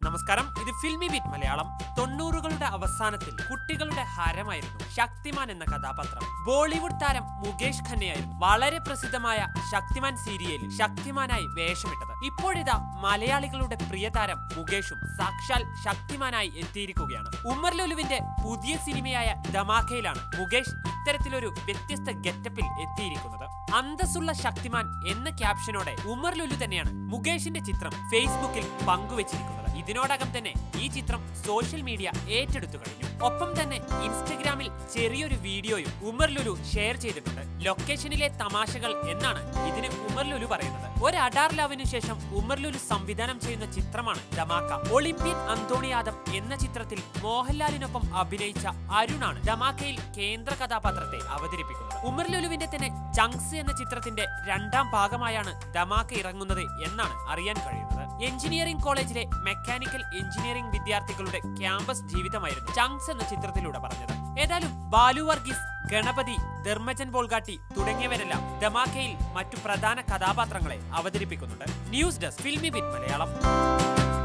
നമസ്കാരം ഇത് filmy Filmibeat Malayalam തൊണ്ണൂറുകളുടെ അവസാനത്തിൽ കുട്ടികളുടെ ഹരമായിരുന്നു ശക്തിമാൻ എന്ന കഥാപാത്രം ബോളിവുഡ് താരം മുകേഷ് ഖന്നയായിരുന്നു വളരെ പ്രസിദ്ധമായ ശക്തിമാൻ സീരിയലിൽ ശക്തിമാനായി വേഷമിട്ടത് ഇപ്പോഴിതാ മലയാളികളുടെ പ്രിയ താരം മുകേഷും സാക്ഷാൽ ശക്തിമാനായി എത്തിയിരിക്കുകയാണ് ഉമർ ലുലുവിന്റെ പുതിയ സിനിമയായ ധമാക്കയിലാണ് മുകേഷ് ഇത്തരത്തിലൊരു വ്യത്യസ്ത ഗെറ്റപ്പിൽ എത്തിയിരിക്കുന്നത് അന്തസ്സുള്ള ശക്തിമാൻ എന്ന ക്യാപ്ഷനോടെ ഉമർ ലുലു തന്നെയാണ് മുകേഷിന്റെ ചിത്രം ഫേസ്ബുക്കിൽ പങ്കുവച്ചിരിക്കുന്നത് ഇതിനോടകം തന്നെ ഈ ചിത്രം സോഷ്യൽ മീഡിയ ഏറ്റെടുത്തു കഴിഞ്ഞു ഒപ്പം തന്നെ ഇൻസ്റ്റഗ്രാമിൽ ചെറിയൊരു വീഡിയോയും ഉമർ ലുലു ഷെയർ ചെയ്തിട്ടുണ്ട് ലൊക്കേഷനിലെ തമാശകൾ എന്നാണ് ഇതിന് ഉമർ ലുലു പറയുന്നത് ഒരു അഡാർ ലവിനു ശേഷം ഉമർ ലുലു സംവിധാനം ചെയ്യുന്ന ചിത്രമാണ് ധമാക്ക ഒളിമ്പ്യൻ അന്തോണി യാദവ് എന്ന ചിത്രത്തിൽ മോഹൻലാലിനൊപ്പം അഭിനയിച്ച അരുണാണ് ധമാക്കയിൽ കേന്ദ്ര കഥാപാത്രത്തെ അവതരിപ്പിക്കുന്നത് ഉമർ ലുലുവിന്റെ തന്നെ ചങ്സ് എന്ന ചിത്രത്തിന്റെ രണ്ടാം ഭാഗമായാണ് ധമാക്ക ഇറങ്ങുന്നത് എന്നാണ് അറിയാൻ കഴിയുന്നത് എഞ്ചിനീയറിംഗ് കോളേജിലെ മെക്കാനിക്കൽ എഞ്ചിനീയറിംഗ് വിദ്യാർത്ഥികളുടെ ക്യാമ്പസ് ജീവിതമായിരുന്നു ചങ്സ് എന്ന ചിത്രത്തിലൂടെ പറഞ്ഞത് ഏതായാലും ബാലു വർഗീസ് ഗണപതി ധർമ്മജൻ ബോൾഗാട്ടി തുടങ്ങിയവരെല്ലാം ധമാക്കയിൽ മറ്റു പ്രധാന കഥാപാത്രങ്ങളെ അവതരിപ്പിക്കുന്നുണ്ട് news desk Filmibeat Malayalam